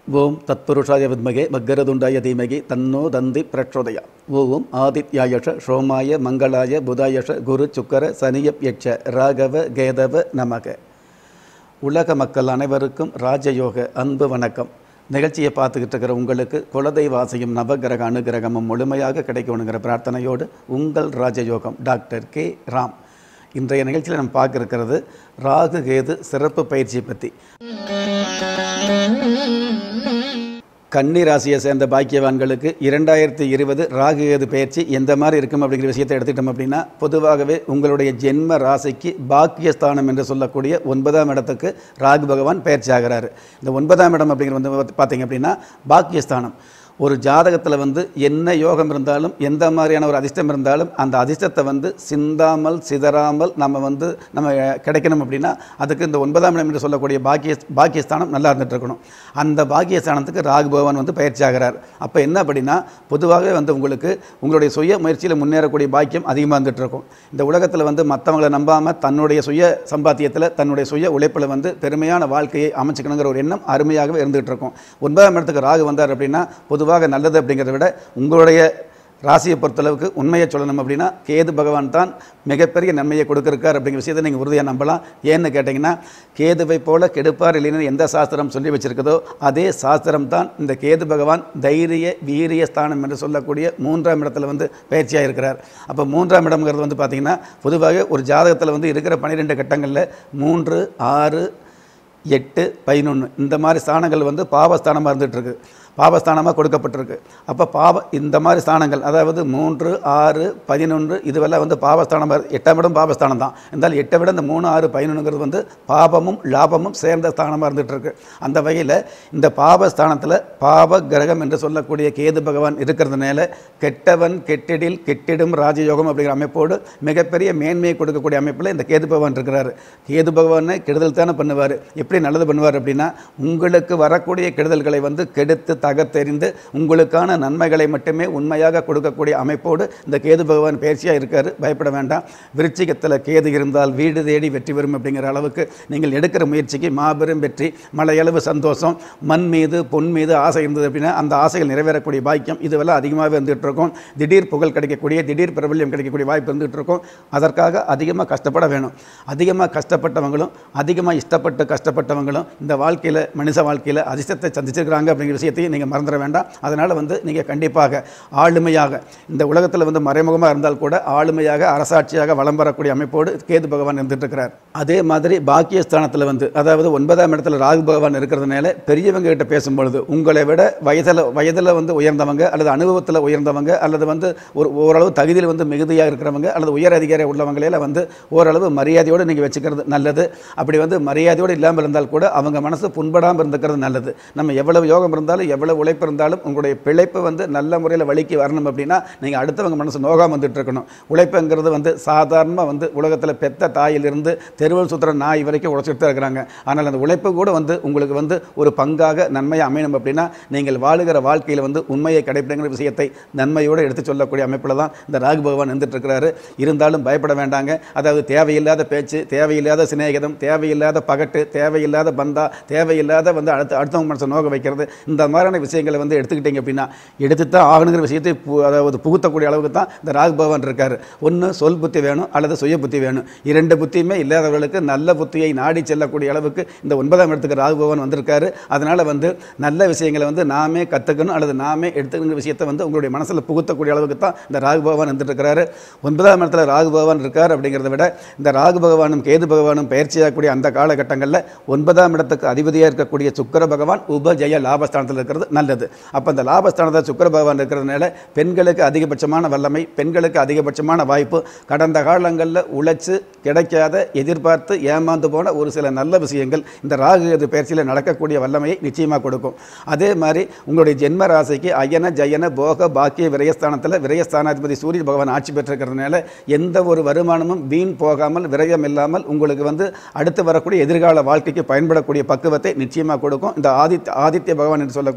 ஓம் தத்புருஷாய வித்மகே மக்கரதுண்டாய தீமகி தன்னோ தந்தி பிரச்சோதயா ஓம் ஆதித்யாயஷ சோமாய மங்களாய புதாயஷ குரு சுக்கர சனியப் யட்ச ராகவ கேதவ நமக உலக மக்கள் அனைவருக்கும் ராஜயோக அன்பு வணக்கம் நிகழ்ச்சியை பார்த்துக்கிட்டு இருக்கிற உங்களுக்கு குலதெய்வாசையும் நவகிரக அனுகிரகமும் முழுமையாக கிடைக்கணுங்கிற பிரார்த்தனையோடு உங்கள் ராஜயோகம் டாக்டர் கே ராம் இன்றைய நிகழ்ச்சியில் நம்ம பார்க்க இருக்கிறது ராகு கேது சிறப்பு பயிற்சியை பற்றி கன்னி ராசியை சேர்ந்த பாக்கியவான்களுக்கு இரண்டாயிரத்தி இருபது ராகு கேது பயிற்சி எந்த மாதிரி இருக்கும் அப்படிங்கிற விஷயத்தை எடுத்துக்கிட்டோம் அப்படின்னா பொதுவாகவே உங்களுடைய ஜென்ம ராசிக்கு பாக்கியஸ்தானம் என்று சொல்லக்கூடிய ஒன்பதாம் இடத்துக்கு ராகு பகவான் பயிற்சி ஆகிறாரு இந்த ஒன்பதாம் இடம் அப்படிங்கிறது வந்து பார்த்தீங்க அப்படின்னா பாக்கியஸ்தானம் ஒரு ஜாதகத்தில் வந்து என்ன யோகம் இருந்தாலும் எந்த மாதிரியான ஒரு அதிர்ஷ்டம் இருந்தாலும் அந்த அதிர்ஷ்டத்தை வந்து சிந்தாமல் சிதறாமல் நம்ம வந்து நம்ம கிடைக்கணும் அப்படின்னா அதுக்கு இந்த ஒன்பதாம் இடம் என்று சொல்லக்கூடிய பாக்கிய பாக்கியஸ்தானம் நல்லா இருந்துட்டு இருக்கணும் அந்த பாக்கியஸ்தானத்துக்கு ராகு பகவான் வந்து பயிற்சி ஆகிறார் அப்போ என்ன அப்படின்னா பொதுவாகவே வந்து உங்களுக்கு உங்களுடைய சுய முயற்சியில் முன்னேறக்கூடிய பாக்கியம் அதிகமாக இருந்துட்டு இருக்கும் இந்த உலகத்தில் வந்து மற்றவங்களை நம்பாமல் தன்னுடைய சுய சம்பாத்தியத்தில் தன்னுடைய சுய உழைப்பில் வந்து பெருமையான வாழ்க்கையை அமைச்சுக்கணுங்கிற ஒரு எண்ணம் அருமையாகவே இருந்துகிட்டு இருக்கும் ஒன்பதாம் இடத்துக்கு ராகு வந்தார் அப்படின்னா பொதுவாக நல்லது அப்படிங்கிறத விட உங்களுடைய ராசியை பொறுத்தளவுக்கு உண்மையை சொல்லணும் அப்படின்னா கேது பகவான் தான் மிகப்பெரிய நன்மையை கொடுக்குறார் அப்படிங்கிற விஷயத்தை நீங்கள் உறுதியாக நம்பலாம் ஏன்னு கேட்டிங்கன்னா கேதுவை போல கெடுப்பார் இல்லைன்னு எந்த சாஸ்திரம் சொல்லி வச்சிருக்குதோ அதே சாஸ்திரம் தான் இந்த கேது பகவான் தைரிய வீரிய ஸ்தானம் என்று சொல்லக்கூடிய மூன்றாம் இடத்துல வந்து பயிற்சியாக இருக்கிறார் அப்போ மூன்றாம் இடம்ங்கிறது வந்து பார்த்திங்கன்னா பொதுவாக ஒரு ஜாதகத்தில் வந்து இருக்கிற பன்னிரெண்டு கட்டங்களில் மூன்று ஆறு எட்டு பதினொன்று இந்த மாதிரி ஸ்தானங்கள் வந்து பாவஸ்தானமாக இருந்துகிட்டு இருக்கு பாவஸ்தானமாக கொடுக்கப்பட்டிருக்கு அப்போ பாவ இந்த மாதிரி ஸ்தானங்கள் அதாவது மூன்று ஆறு பதினொன்று இதுவெல்லாம் வந்து பாவஸ்தானமாக எட்டாம் இடம் பாவஸ்தானம் தான் இருந்தாலும் எட்டை விட இந்த மூணு ஆறு பதினொன்றுங்கிறது வந்து பாபமும் லாபமும் சேர்ந்த ஸ்தானமாக இருந்துகிட்டு இருக்கு அந்த வகையில் இந்த பாவஸ்தானத்தில் பாவ கிரகம் என்று சொல்லக்கூடிய கேது பகவான் இருக்கிறதுனால கெட்டவன் கெட்டிடில் கெட்டிடும் ராஜயோகம் அப்படிங்கிற அமைப்போடு மிகப்பெரிய மேன்மையை கொடுக்கக்கூடிய அமைப்பில் இந்த கேது பகவான் இருக்கிறாரு கேது பகவானை கெடுதல் தானே பண்ணுவார் எப்படி நல்லது பண்ணுவார் அப்படின்னா உங்களுக்கு வரக்கூடிய கெடுதல்களை வந்து கெடுத்து தகத்தெறிந்து உங்களுக்கான நன்மைகளை மட்டுமே உண்மையாக கொடுக்கக்கூடிய அமைப்போடு இந்த கேது பகவான் பயிற்சியாக இருக்கார் பயப்பட வேண்டாம் விருச்சிகத்தில் கேது இருந்தால் வீடு தேடி வெற்றி பெறும் அப்படிங்கிற அளவுக்கு நீங்கள் எடுக்கிற முயற்சிக்கு மாபெரும் வெற்றி மலையளவு சந்தோஷம் மண் மீது பொன் மீது ஆசை இருந்தது அப்படின்னா அந்த ஆசைகள் நிறைவேறக்கூடிய பாக்கியம் இதுவெல்லாம் அதிகமாகவே வந்துகிட்டு இருக்கும் திடீர் புகழ் கிடைக்கக்கூடிய திடீர் பிரபல்யம் கிடைக்கக்கூடிய வாய்ப்பு இருந்துகிட்டு இருக்கும் அதற்காக அதிகமாக கஷ்டப்பட வேணும் அதிகமாக கஷ்டப்பட்டவங்களும் அதிகமாக இஷ்டப்பட்டு கஷ்டப்பட்டவங்களும் இந்த வாழ்க்கையில் மனுஷ வாழ்க்கையில் அதிர்ஷ்டத்தை சந்திச்சிருக்கிறாங்க அப்படிங்கிற விஷயத்தையும் நீங்கள் மறந்துட வேண்டாம் அதனால் வந்து நீங்கள் கண்டிப்பாக ஆளுமையாக இந்த உலகத்தில் வந்து மறைமுகமாக இருந்தால் கூட ஆளுமையாக அரசாட்சியாக வலம் வரக்கூடிய அமைப்போடு கேது பகவான் இருந்துட்டு இருக்கிறார் அதே மாதிரி பாக்கியஸ்தானத்தில் வந்து அதாவது ஒன்பதாம் இடத்துல ராகு பகவான் இருக்கிறதுனால பெரியவங்க கிட்ட பேசும்பொழுது உங்களை விட வயதில் வயதில் வந்து உயர்ந்தவங்க அல்லது அனுபவத்தில் உயர்ந்தவங்க அல்லது வந்து ஒரு ஓரளவு தகுதியில் வந்து மிகுதியாக இருக்கிறவங்க அல்லது உயர் அதிகாரி உள்ளவங்களையில வந்து ஓரளவு மரியாதையோடு நீங்கள் வச்சுக்கிறது நல்லது அப்படி வந்து மரியாதையோடு இல்லாமல் இருந்தால் கூட அவங்க மனசு புண்படாமல் இருந்துக்கிறது நல்லது நம்ம எவ்வளவு யோகம் இருந்தாலும் எவ்வளவு உழைப்பு இருந்தாலும் உங்களுடைய பிழைப்பு வந்து நல்ல முறையில் வழிக்கு வரணும் அப்படின்னா நீங்கள் அடுத்தவங்க மனசு நோகாம வந்துட்டு இருக்கணும் உழைப்புங்கிறது வந்து சாதாரணமாக வந்து உலகத்தில் பெத்த தாயிலிருந்து தெருவல் சுத்துற நாய் வரைக்கும் உழைச்சிட்டு தான் இருக்கிறாங்க ஆனால் அந்த உழைப்பு கூட வந்து உங்களுக்கு வந்து ஒரு பங்காக நன்மையை அமையணும் அப்படின்னா நீங்கள் வாழுகிற வாழ்க்கையில் வந்து உண்மையை கடைபிடிங்கிற விஷயத்தை நன்மையோடு எடுத்து சொல்லக்கூடிய அமைப்பில் தான் இந்த ராகு பகவான் இருந்துட்டு இருக்கிறாரு இருந்தாலும் பயப்பட வேண்டாங்க அதாவது தேவையில்லாத பேச்சு தேவையில்லாத சிநேகிதம் தேவையில்லாத பகட்டு தேவையில்லாத பந்தா தேவையில்லாத வந்து அடுத்த அடுத்தவங்க மனசை நோக வைக்கிறது இந்த மாதிரியான விஷயங்களை வந்து எடுத்துக்கிட்டீங்க அப்படின்னா எடுத்து தான் ஆகணுங்கிற விஷயத்தை பு- அதாவது புகுத்தக்கூடிய அளவுக்கு தான் இந்த ராகு பகவான் இருக்கார் ஒன்று சொல் புத்தி வேணும் அல்லது சுய புத்தி வேணும் இரண்டு புத்தியுமே இல்லாதவர்களுக்கு நல்ல புத்தியை நாடி செல்லக்கூடிய அளவுக்கு இந்த ஒன்பதாம் இடத்துக்கு ராகு பகவான் வந்திருக்காரு அதனால் வந்து நல்ல விஷயங்களை வந்து நாமே கற்றுக்கணும் அல்லது நாமே எடுத்துக்கணுங்கிற விஷயத்தை வந்து உங்களுடைய மனசில் புகுத்தக்கூடிய அளவுக்கு தான் இந்த ராகு பகவான் வந்துட்டு இருக்கிறாரு ஒன்பதாம் இடத்துல ராகு பகவான் இருக்கார் அப்படிங்கிறத விட இந்த ராகு பகவானும் கேது பகவானும் பயிற்சியாகக்கூடிய அந்த காலகட்டங்களில் ஒன்பதாம் இடத்துக்கு அதிபதியாக இருக்கக்கூடிய சுக்கிர பகவான் உபஜய லாபஸ்தானத்தில் இருக்கிறது நல்லது அப்போ அந்த லாபஸ்தானத்தில் சுக்கிர பகவான் இருக்கிறதுனால பெண்களுக்கு அதிகபட்சமான வல்லமை பெண்களுக்கு அதிகபட்சமான வாய்ப்பு கடந்த காலங்களில் உழைச்சு கிடைக்காத எதிர்பார்த்து ஏமாந்து போன ஒரு சில நல்ல விஷயங்கள் இந்த ராகு கேது பயிற்சியில் நடக்கக்கூடிய வல்லமையை நிச்சயமாக கொடுக்கும் அதே மாதிரி உங்களுடைய ஜென்ம ராசிக்கு அயன ஜயன போக பாக்கிய விரயஸ்தானத்தில் விரயஸ்தானாதிபதி சூரிய பகவான் ஆட்சி பெற்றிருக்கிறதுனால எந்த ஒரு வருமானமும் வீண் போகாமல் விரயம் இல்லாமல் உங்களுக்கு வந்து அடுத்து வரக்கூடிய எதிர்கால வாழ்க்கைக்கு பயன்படக்கூடிய பக்குவத்தை நிச்சயமாக கொடுக்கும் இந்த ஆதித்ய ஆதித்ய பகவான் என்று சொல்லக்கூடிய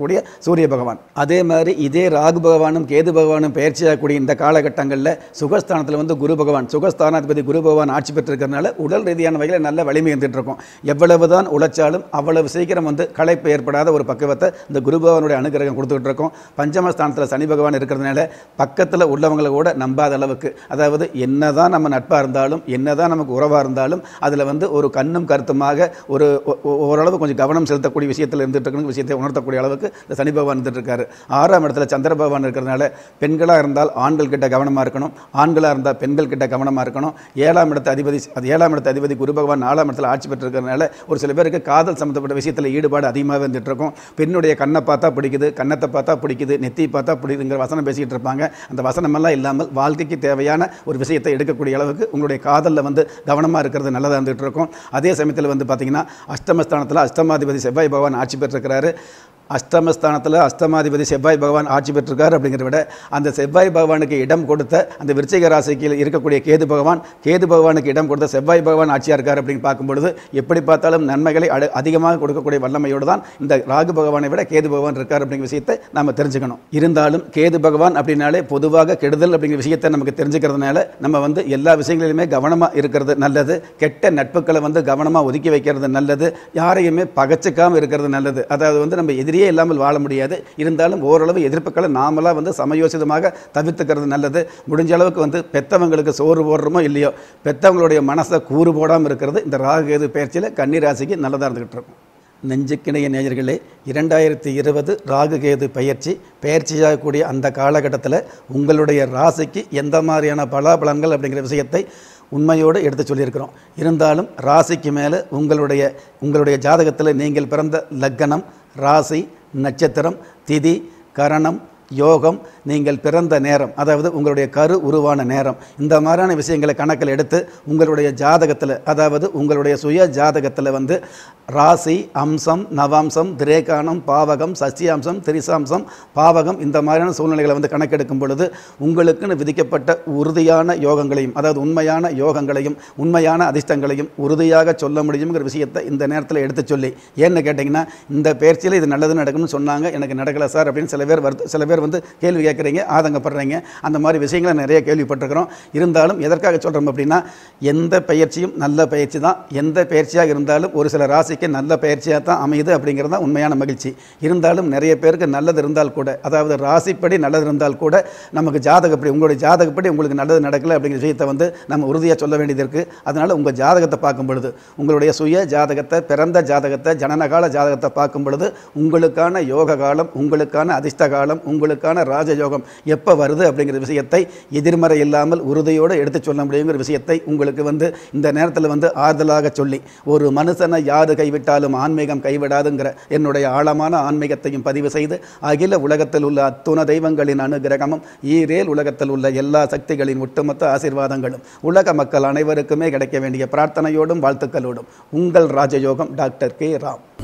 இருக்கக்கூடிய சூரிய பகவான் அதே மாதிரி இதே ராகு பகவானும் கேது பகவானும் பயிற்சியாகக்கூடிய இந்த காலகட்டங்களில் சுகஸ்தானத்தில் வந்து குரு பகவான் சுகஸ்தானாதிபதி குரு பகவான் ஆட்சி பெற்றிருக்கிறதுனால உடல் ரீதியான வகையில் நல்ல வலிமை இருந்துட்டு இருக்கும் எவ்வளவுதான் உழைச்சாலும் அவ்வளவு சீக்கிரம் வந்து களைப்பு ஏற்படாத ஒரு பக்குவத்தை இந்த குரு பகவானுடைய அனுகிரகம் கொடுத்துட்டு இருக்கோம் பஞ்சமஸ்தானத்தில் சனி பகவான் இருக்கிறதுனால பக்கத்தில் உள்ளவங்களை கூட நம்பாத அளவுக்கு அதாவது என்னதான் நம்ம நட்பாக இருந்தாலும் என்னதான் நமக்கு உறவாக இருந்தாலும் அதில் வந்து ஒரு கண்ணும் கருத்துமாக ஒரு ஒ- ஒ- ஓரளவு கொஞ்சம் கவனம் செலுத்தக்கூடிய விஷயத்தில் இருந்துட்டு இருக்கணும் விஷயத்தை உணர்த்தக்கூடிய அளவுக்கு இந்த சனி பகவான் இருந்துட்டு இருக்காரு ஆறாம் இடத்துல சந்திர பகவான் இருக்கிறதுனால பெண்களாக இருந்தால் ஆண்கள் கிட்ட கவனமாக இருக்கணும் ஆண்களாக இருந்தால் பெண்கள் கிட்ட கவனமாக இருக்கணும் ஏழாம் இடத்து அதிபதி அது ஏழாம் இடத்து அதிபதி குரு பகவான் நாலாம் இடத்துல ஆட்சி பெற்றிருக்கிறதுனால ஒரு சில பேருக்கு காதல் சம்மந்தப்பட்ட விஷயத்தில் ஈடுபாடு அதிகமாக வந்துட்டு இருக்கும் பெண்ணுடைய கண்ணை பார்த்தா பிடிக்குது கன்னத்தை பார்த்தா பிடிக்குது நெத்தி பார்த்தா பிடிக்குதுங்கிற வசனம் பேசிக்கிட்டு இருப்பாங்க அந்த வசனமெல்லாம் இல்லாமல் வாழ்க்கைக்கு தேவையான ஒரு விஷயத்தை எடுக்கக்கூடிய அளவுக்கு உங்களுடைய காதலில் வந்து கவனமாக இருக்கிறது நல்லதாக இருந்துகிட்டு இருக்கும் அதே சமயத்தில் வந்து பார்த்தீங்கன்னா அஷ்டமஸ்தானத்தில் அஷ்டமாதிபதி செவ்வாய் பகவான் ஆட்சி பெற்றிருக்கிறாரு அஷ்டமஸ்தானத்தில் அஷ்டமாதிபதி செவ்வாய் பகவான் ஆட்சி பெற்றிருக்கார் அப்படிங்கிறத விட அந்த செவ்வாய் பகவானுக்கு இடம் கொடுத்த அந்த விருச்சிக ராசிக்கு இருக்கக்கூடிய கேது பகவான் கேது பகவானுக்கு இடம் கொடுத்த செவ்வாய் பகவான் ஆட்சியாக இருக்கார் அப்படின்னு பார்க்கும்பொழுது எப்படி பார்த்தாலும் நன்மைகளை அடு- அதிகமாக கொடுக்கக்கூடிய வல்லமையோடு தான் இந்த ராகு பகவானை விட கேது பகவான் இருக்கார் அப்படிங்கிற விஷயத்தை நம்ம தெரிஞ்சுக்கணும் இருந்தாலும் கேது பகவான் அப்படின்னாலே பொதுவாக கெடுதல் அப்படிங்கிற விஷயத்தை நமக்கு தெரிஞ்சுக்கிறதுனால நம்ம வந்து எல்லா விஷயங்களிலுமே கவனமாக இருக்கிறது நல்லது கெட்ட நட்புகளை வந்து கவனமாக ஒதுக்கி வைக்கிறது நல்லது யாரையுமே பகச்சிக்காமல் இருக்கிறது நல்லது அதாவது வந்து நம்ம எதிரியே இல்லாமல் வாழ முடியாது இருந்தாலும் ஓரளவு எதிர்ப்புகளை நாமளாக வந்து சமயோசிதமாக தவிர்த்துக்கிறது நல்லது முடிஞ்ச அளவுக்கு வந்து பெத்தவங்களுக்கு சோறு போடுறோமோ இல்லையோ பெத்தவங்களுடைய மனசை கூறு போடாமல் இருக்கிறது இந்த ராகு கேது பயிற்சியில் கன்னி ராசிக்கு நல்லதாக இருந்துகிட்டு இருக்கும் நெஞ்சுக்கிணைய நேயர்களே இரண்டாயிரத்தி இருபது ராகுகேது பயிற்சி பயிற்சியாகக்கூடிய அந்த காலகட்டத்தில் உங்களுடைய ராசிக்கு எந்த மாதிரியான பலாபலன்கள் அப்படிங்கிற விஷயத்தை உண்மையோடு எடுத்து சொல்லியிருக்கிறோம் இருந்தாலும் ராசிக்கு மேலே உங்களுடைய உங்களுடைய ஜாதகத்தில் நீங்கள் பிறந்த லக்கணம் ராசி நட்சத்திரம் திதி கரணம் யோகம் நீங்கள் பிறந்த நேரம் அதாவது உங்களுடைய கரு உருவான நேரம் இந்த மாதிரியான விஷயங்களை கணக்கில் எடுத்து உங்களுடைய ஜாதகத்தில் அதாவது உங்களுடைய சுய ஜாதகத்தில் வந்து ராசி அம்சம் நவாம்சம் திரேகானம் பாவகம் சஷ்டியாம்சம் திரிசாம்சம் பாவகம் இந்த மாதிரியான சூழ்நிலைகளை வந்து கணக்கெடுக்கும் பொழுது உங்களுக்குன்னு விதிக்கப்பட்ட உறுதியான யோகங்களையும் அதாவது உண்மையான யோகங்களையும் உண்மையான அதிர்ஷ்டங்களையும் உறுதியாக சொல்ல முடியுங்கிற விஷயத்தை இந்த நேரத்தில் எடுத்து சொல்லி ஏன்னு கேட்டிங்கன்னா இந்த பயிற்சியில் இது நல்லது நடக்கும்னு சொன்னாங்க எனக்கு நடக்கலை சார் அப்படின்னு சில பேர் வருது சில பேர் வந்து கேள்வி கேட்குறீங்க ஆதங்கப்படுறீங்க அந்த மாதிரி விஷயங்களை நிறைய கேள்விப்பட்டிருக்கிறோம் இருந்தாலும் எதற்காக சொல்கிறோம் அப்படின்னா எந்த பயிற்சியும் நல்ல பயிற்சி தான் எந்த பயிற்சியாக இருந்தாலும் ஒரு சில ராசிக்கு நல்ல பயிற்சியாக தான் அமையுது அப்படிங்கிறது தான் உண்மையான மகிழ்ச்சி இருந்தாலும் நிறைய பேருக்கு நல்லது இருந்தால் கூட அதாவது ராசிப்படி நல்லது இருந்தால் கூட நமக்கு ஜாதகப்படி உங்களுடைய ஜாதகப்படி உங்களுக்கு நல்லது நடக்கலை அப்படிங்கிற விஷயத்தை வந்து நம்ம உறுதியாக சொல்ல வேண்டியது இருக்குது அதனால் உங்கள் ஜாதகத்தை பார்க்கும் பொழுது உங்களுடைய சுய ஜாதகத்தை பிறந்த ஜாதகத்தை ஜனனகால ஜாதகத்தை பார்க்கும் பொழுது உங்களுக்கான யோக காலம் உங்களுக்கான அதிர்ஷ்ட காலம் உங்களுக்கான ராஜயோகம் எப்போ வருது அப்படிங்கிற விஷயத்தை எதிர்மறை இல்லாமல் உறுதியோடு எடுத்து சொல்ல முடியுங்கிற விஷயத்தை உங்களுக்கு வந்து இந்த நேரத்தில் வந்து ஆறுதலாக சொல்லி ஒரு மனுஷனை யாரு கைவிட்டாலும் ஆன்மீகம் கைவிடாதுங்கிற என்னுடைய ஆழமான ஆன்மீகத்தையும் பதிவு செய்து அகில உலகத்தில் உள்ள அத்துண தெய்வங்களின் அனுகிரகமும் ஈரேல் உலகத்தில் உள்ள எல்லா சக்திகளின் ஒட்டுமொத்த ஆசீர்வாதங்களும் உலக மக்கள் அனைவருக்குமே கிடைக்க வேண்டிய பிரார்த்தனையோடும் வாழ்த்துக்களோடும் உங்கள் ராஜயோகம் டாக்டர் கே ராம்